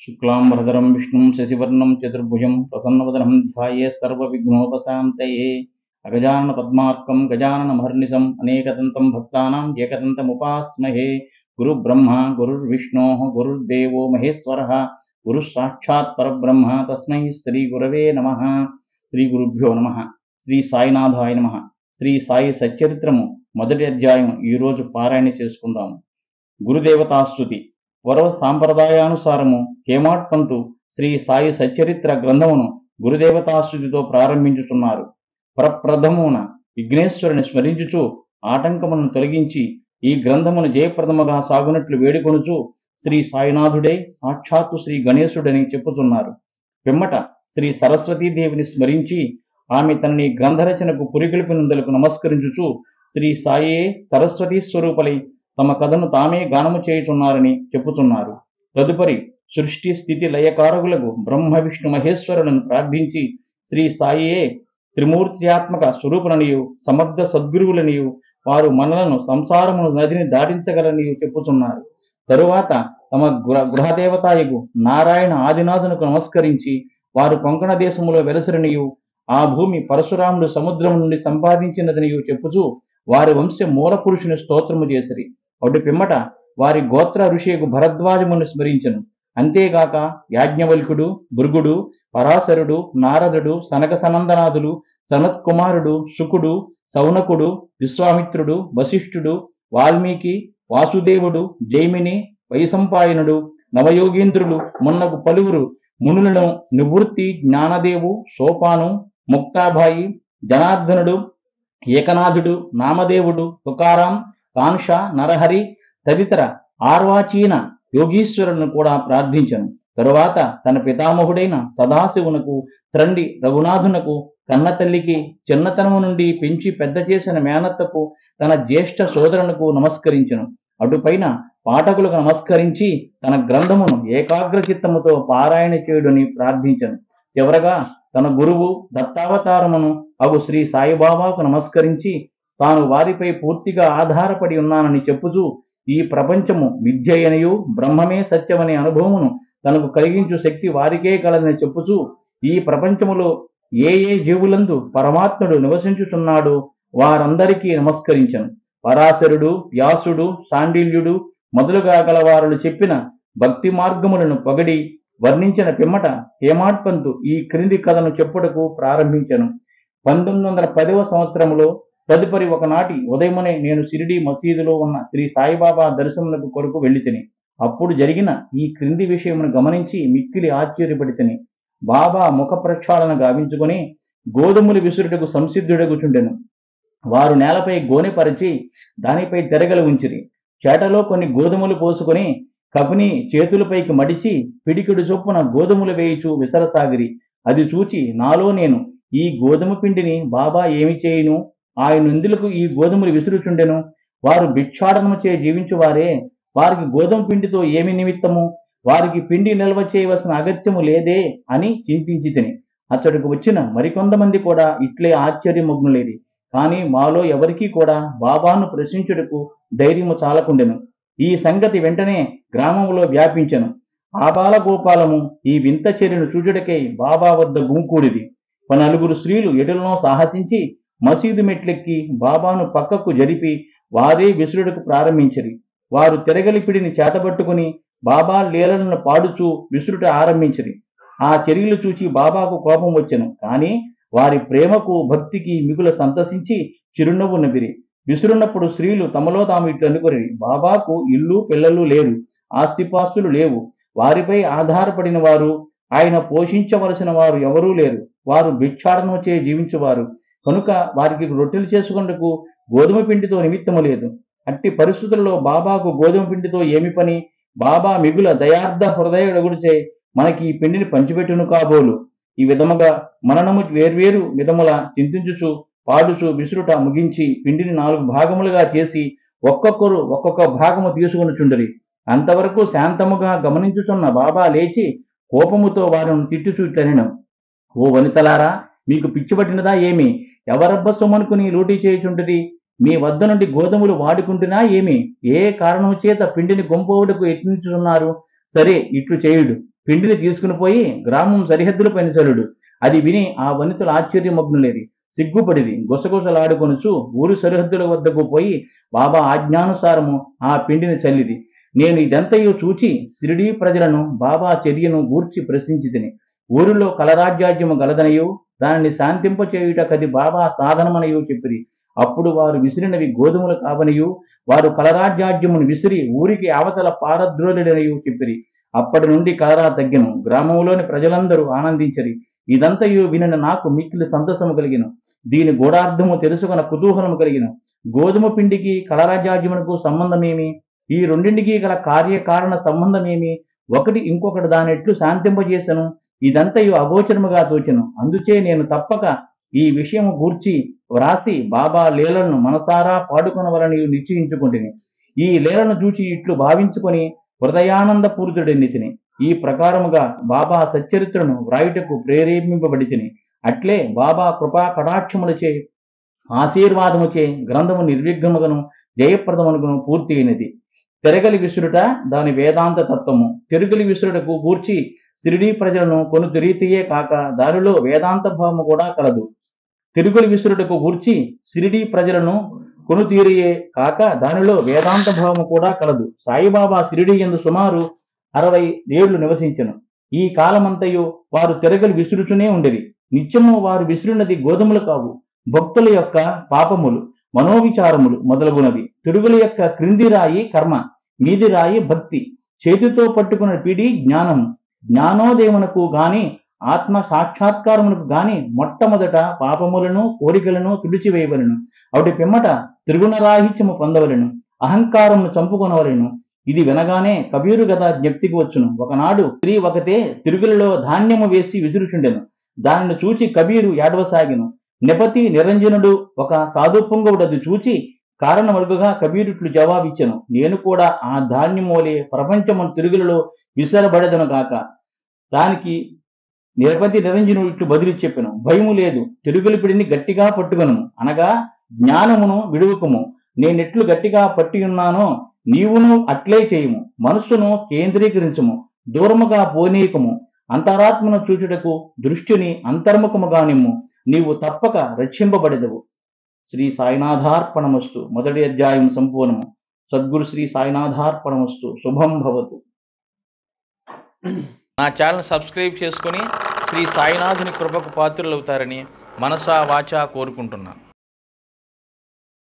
శుక్లాంబరధరం విష్ణుం శశివర్ణం చతుర్భుజం ప్రసన్నవదనం ధ్యాయే సర్వవిఘ్నోపశాంతయే అగజానన పద్మార్కం గజాననమహర్నిశం అనేకదంతం భక్తానాం ఏకదంతముపాస్మహే గురు బ్రహ్మ గురుర్విష్ణో గురుర్దేవో మహేశ్వర గురు సాక్షాత్ పరబ్రహ్మ తస్మై శ్రీ గురవే నమ శ్రీ గురుభ్యో నమ శ్రీ సాయినాథాయ నమ శ్రీ సాయి సచ్చరిత్రము మొదటి అధ్యాయం ఈరోజు పారాయణ చేసుకుందాము గురుదేవతాస్తుతి పూర్వ సాంప్రదాయానుసారము హేమాడ్ పంతు శ్రీ సాయి సచ్చరిత్ర గ్రంథమును గురుదేవతాస్తుతితో ప్రారంభించుతున్నారు ప్రప్రథమున విఘ్నేశ్వరుని స్మరించుచు ఆటంకములను తొలగించి ఈ గ్రంథమును జయప్రదముగా సాగునట్లు వేడుకొనుచు శ్రీ సాయినాథుడే సాక్షాత్తు శ్రీ గణేశుడని చెప్పుతున్నారు పిమ్మట శ్రీ సరస్వతీదేవిని స్మరించి ఆమె తనని గ్రంథరచనకు పురిగొల్పినందులకు నమస్కరించుచు శ్రీ సాయే సరస్వతీ స్వరూపలై తమ కథను తామే గానము చేయుచున్నారని చెప్పుతున్నారు తదుపరి సృష్టి స్థితి లయకారకులకు బ్రహ్మ విష్ణు మహేశ్వరులను ప్రార్థించి శ్రీ సాయియే త్రిమూర్త్యాత్మక స్వరూపులనియు సమర్థ సద్గురువులనియు వారు మనలను సంసారమును నదిని దాటించగలనియు చెప్పుచున్నారు తరువాత తమ గృహ గృహదేవతాయకు నారాయణ ఆదినాథునకు నమస్కరించి వారు కొంకణ దేశములో వెలసరనియు ఆ భూమి పరశురాముడు సముద్రం నుండి సంపాదించినదనియు చెప్పుచూ వారి వంశ మూల పురుషుని స్తోత్రము చేసిరి అటు పిమ్మట వారి గోత్ర ఋషియకు భరద్వాజమును స్మరించను అంతేగాక యాజ్ఞవల్కుడు భృగుడు పరాశరుడు నారదుడు సనక సనందనాథులు సనత్కుమారుడు శుకుడు సౌనకుడు విశ్వామిత్రుడు వశిష్ఠుడు వాల్మీకి వాసుదేవుడు జైమిని వైశంపాయనుడు నవయోగీంద్రులు మున్నగు పలువురు మునులను నివృత్తి జ్ఞానదేవు సోపాను ముక్తాబాయి జనార్దనుడు ఏకనాథుడు నామదేవుడు తుకారాం కాంక్ష నరహరి తదితర ఆర్వాచీన యోగీశ్వరులను కూడా ప్రార్థించను తరువాత తన పితామహుడైన సదాశివునకు త్రండి రఘునాథునకు కన్నతల్లికి చిన్నతనము నుండి పెంచి పెద్ద చేసిన మేనత్తకు తన జ్యేష్ఠ సోదరునకు నమస్కరించను అటుపైన పాఠకులకు నమస్కరించి తన గ్రంథమును ఏకాగ్ర చిత్తముతో పారాయణ చేయుడని ప్రార్థించను చివరగా తన గురువు దత్తావతారమును అగు శ్రీ సాయిబాబాకు నమస్కరించి తాను వారిపై పూర్తిగా ఆధారపడి ఉన్నానని చెప్పుచూ ఈ ప్రపంచము విద్యయనియు బ్రహ్మమే సత్యమనే అనుభవమును తనకు కలిగించు శక్తి వారికే కలదని చెప్పుచూ ఈ ప్రపంచములో ఏ ఏ జీవులందు పరమాత్ముడు నివసించుచున్నాడో వారందరికీ నమస్కరించను పరాశరుడు వ్యాసుడు సాండిల్యుడు మొదలుగా గలవారులు చెప్పిన భక్తి మార్గములను పొగడి వర్ణించిన పిమ్మట హేమాడ్పంతు ఈ క్రింది కథను చెప్పుటకు ప్రారంభించను పంతొమ్మిది వందల పదవ సంవత్సరంలో తదుపరి ఒకనాటి ఉదయమునే నేను షిరిడి మసీదులో ఉన్న శ్రీ సాయిబాబా దర్శనములకు కొరకు వెళ్ళితిని అప్పుడు జరిగిన ఈ క్రింది విషయమును గమనించి మిక్కిలి ఆశ్చర్యపడితిని బాబా ముఖ ప్రక్షాళన గావించుకొని గోధుమలు విసురుటకు సంసిద్ధుడగుచుండెను వారు నేలపై గోనెపరిచి దానిపై తెరగలు ఉంచిరి చేటలో కొన్ని గోధుమలు పోసుకొని కపుని చేతులపైకి మడిచి పిడికిడు చొప్పున గోధుమలు వేయిచు విసరసాగిరి అది చూచి నాలో నేను ఈ గోధుమ పిండిని బాబా ఏమి చేయును ఆయన ఎందులకు ఈ గోధుమలు విసురుచుండెను వారు భిక్షాటనము చే జీవించువారే వారికి గోధుమ పిండితో ఏమి నిమిత్తము వారికి పిండి నిల్వ చేయవలసిన అగత్యము లేదే అని చింతించి తిని అచ్చడికి వచ్చిన మరికొంతమంది కూడా ఇట్లే ఆశ్చర్యమగ్నులేది కానీ మాలో ఎవరికీ కూడా బాబాను ప్రశ్నించుటకు ధైర్యము చాలకుండెను ఈ సంగతి వెంటనే గ్రామంలో వ్యాపించెను ఆబాల గోపాలము ఈ వింత చర్యను చూచుటకై బాబా వద్ద గుంకూడిది నలుగురు స్త్రీలు ఎటులనో సాహసించి మసీదు మెట్లెక్కి బాబాను పక్కకు జరిపి వారే విసురుడుకు ప్రారంభించిరి వారు తిరగలిపిడిని చేతబట్టుకుని బాబా లీలలను పాడుచూ విసురుట ఆరంభించిరి ఆ చర్యలు చూచి బాబాకు కోపం వచ్చెను కానీ వారి ప్రేమకు భక్తికి మిగుల సంతసించి చిరునవ్వు నవ్విరి విసురున్నప్పుడు స్త్రీలు తమలో తాము ఇట్లు అనుకుని బాబాకు ఇల్లు పిల్లలు లేరు ఆస్తిపాస్తులు లేవు వారిపై ఆధారపడిన వారు ఆయన పోషించవలసిన వారు ఎవరూ లేరు వారు భిక్షాటనం చే జీవించువారు కనుక వారికి రొట్టెలు చేసుకున్నకు గోధుమ పిండితో నిమిత్తము లేదు అట్టి పరిస్థితుల్లో బాబాకు గోధుమ పిండితో ఏమి పని బాబా మిగుల దయార్థ హృదయుడగుడిచే మనకి ఈ పిండిని పంచిపెట్టును కాబోలు ఈ విధముగా మననము వేర్వేరు విధముల చింతించుచు పాడుచు విసురుట ముగించి పిండిని నాలుగు భాగములుగా చేసి ఒక్కొక్కరు ఒక్కొక్క భాగము తీసుకొనుచుండరి అంతవరకు శాంతముగా గమనించుచున్న బాబా లేచి కోపముతో వారిని తిట్టుచూటనెను ఓ వనితలారా మీకు పిచ్చి పట్టినదా ఏమి ఎవరబ్బ సొమ్మనుకుని లూటీ చేయుచుంటది మీ వద్ద నుండి గోధుమలు వాడుకుంటున్నా ఏమి ఏ కారణము చేత పిండిని గొంపోవుటకు యత్నించుతున్నారు సరే ఇట్లు చేయుడు పిండిని తీసుకుని పోయి గ్రామం సరిహద్దులపైన చలుడు అది విని ఆ వనితలు ఆశ్చర్యమగ్నులేది సిగ్గుపడిది గుసగుసలాడుకొనుచు ఊరు సరిహద్దుల వద్దకు పోయి బాబా ఆజ్ఞానుసారము ఆ పిండిని చల్లిది నేను ఇదంతయు చూచి సిరిడీ ప్రజలను బాబా చర్యను గూర్చి ప్రశ్నించి తిని ఊరిలో కలరాజ్యాజ్యము గలదనయు దానిని శాంతింపచేయుటకది బాబా సాధనమనయు చెప్పిరి అప్పుడు వారు విసిరినవి గోధుమలు కావనియు వారు కలరాజ్యాజ్యమును విసిరి ఊరికి అవతల పారద్రోలుడనయు చెప్పిరి అప్పటి నుండి కలరా తగ్గెను గ్రామంలోని ప్రజలందరూ ఆనందించరి ఇదంతయు వినిన నాకు మిక్కిలి సంతసము కలిగిన దీని గూఢార్థము తెలుసుకున్న కుతూహలము కలిగిన గోధుమ పిండికి కలరాజ్యాజ్యమునకు సంబంధమేమి ఈ రెండింటికి గల కార్యకారణ సంబంధమేమి ఒకటి ఇంకొకటి దానెట్లు శాంతింపజేసను ఇదంతయు అగోచరముగా తోచెను అందుచే నేను తప్పక ఈ విషయము గూర్చి వ్రాసి బాబా లీలను మనసారా పాడుకొనవలని నిశ్చయించుకుంటుని ఈ లీలను చూచి ఇట్లు భావించుకొని హృదయానంద పూరితుడెన్నితిని ఈ ప్రకారముగా బాబా సచ్చరిత్రను వ్రాయుటకు ప్రేరేపింపబడితిని అట్లే బాబా కృపా కటాక్షములచే ఆశీర్వాదముచే గ్రంథము నిర్విఘ్నముగను జయప్రదమునకును పూర్తి అయినది తెరగలి విసురుట దాని వేదాంత తత్వము తెరుగలి విసురుటకు గూర్చి సిరిడీ ప్రజలను కొను రీతియే కాక దానిలో వేదాంత భావము కూడా కలదు తిరుగులు విసురుటకు గూర్చి సిరిడీ ప్రజలను కొను తీరియే కాక దానిలో వేదాంత భావము కూడా కలదు సాయిబాబా సిరిడి ఎందు సుమారు అరవై ఏళ్లు నివసించెను ఈ కాలమంతయు వారు తిరగలి విసురుచునే ఉండేది నిత్యము వారు విసురున్నది గోధుమలు కావు భక్తుల యొక్క పాపములు మనోవిచారములు మొదలగునవి తిరుగుల యొక్క క్రింది రాయి కర్మ మీది రాయి భక్తి చేతితో పట్టుకున్న పిడి జ్ఞానము జ్ఞానోదయమునకు గాని ఆత్మ సాక్షాత్కారమునకు గాని మొట్టమొదట పాపములను కోరికలను తుడిచివేయవలను అటు పిమ్మట త్రిగుణరాహిత్యము పొందవలను అహంకారమును చంపుకొనవలను ఇది వినగానే కబీరు గద జ్ఞప్తికి వచ్చును ఒకనాడు స్త్రీ ఒకతే తిరుగులలో ధాన్యము వేసి విసురుచుండెను దానిని చూచి కబీరు ఏడవసాగిను నిపతి నిరంజనుడు ఒక సాధుపుంగవుడది చూచి కారణమడుగుగా కబీరుట్లు జవాబిచ్చెను నేను కూడా ఆ ధాన్యమోలే ప్రపంచము తిరుగులలో విసరబడదను గాక దానికి నిరపతి నిరంజనుడు ఇట్లు బదిలి చెప్పెను భయము లేదు తిరుగులిపిడిని గట్టిగా పట్టుకొను అనగా జ్ఞానమును విడువకము నేనెట్లు గట్టిగా పట్టి ఉన్నానో నీవును అట్లే చేయుము మనస్సును కేంద్రీకరించము దూరముగా పోనీయకము అంతరాత్మను చూచుటకు దృష్టిని అంతర్ముఖముగా నిమ్ము నీవు తప్పక రక్షింపబడెదవు శ్రీ సాయినాథార్పణమస్తు మొదటి అధ్యాయం సంపూర్ణము సద్గురు శ్రీ సాయినాథార్పణమస్తు శుభం భవతు నా ఛానల్ సబ్స్క్రైబ్ చేసుకొని శ్రీ సాయినాథుని కృపకు పాత్రులవుతారని మనసా వాచా కోరుకుంటున్నాను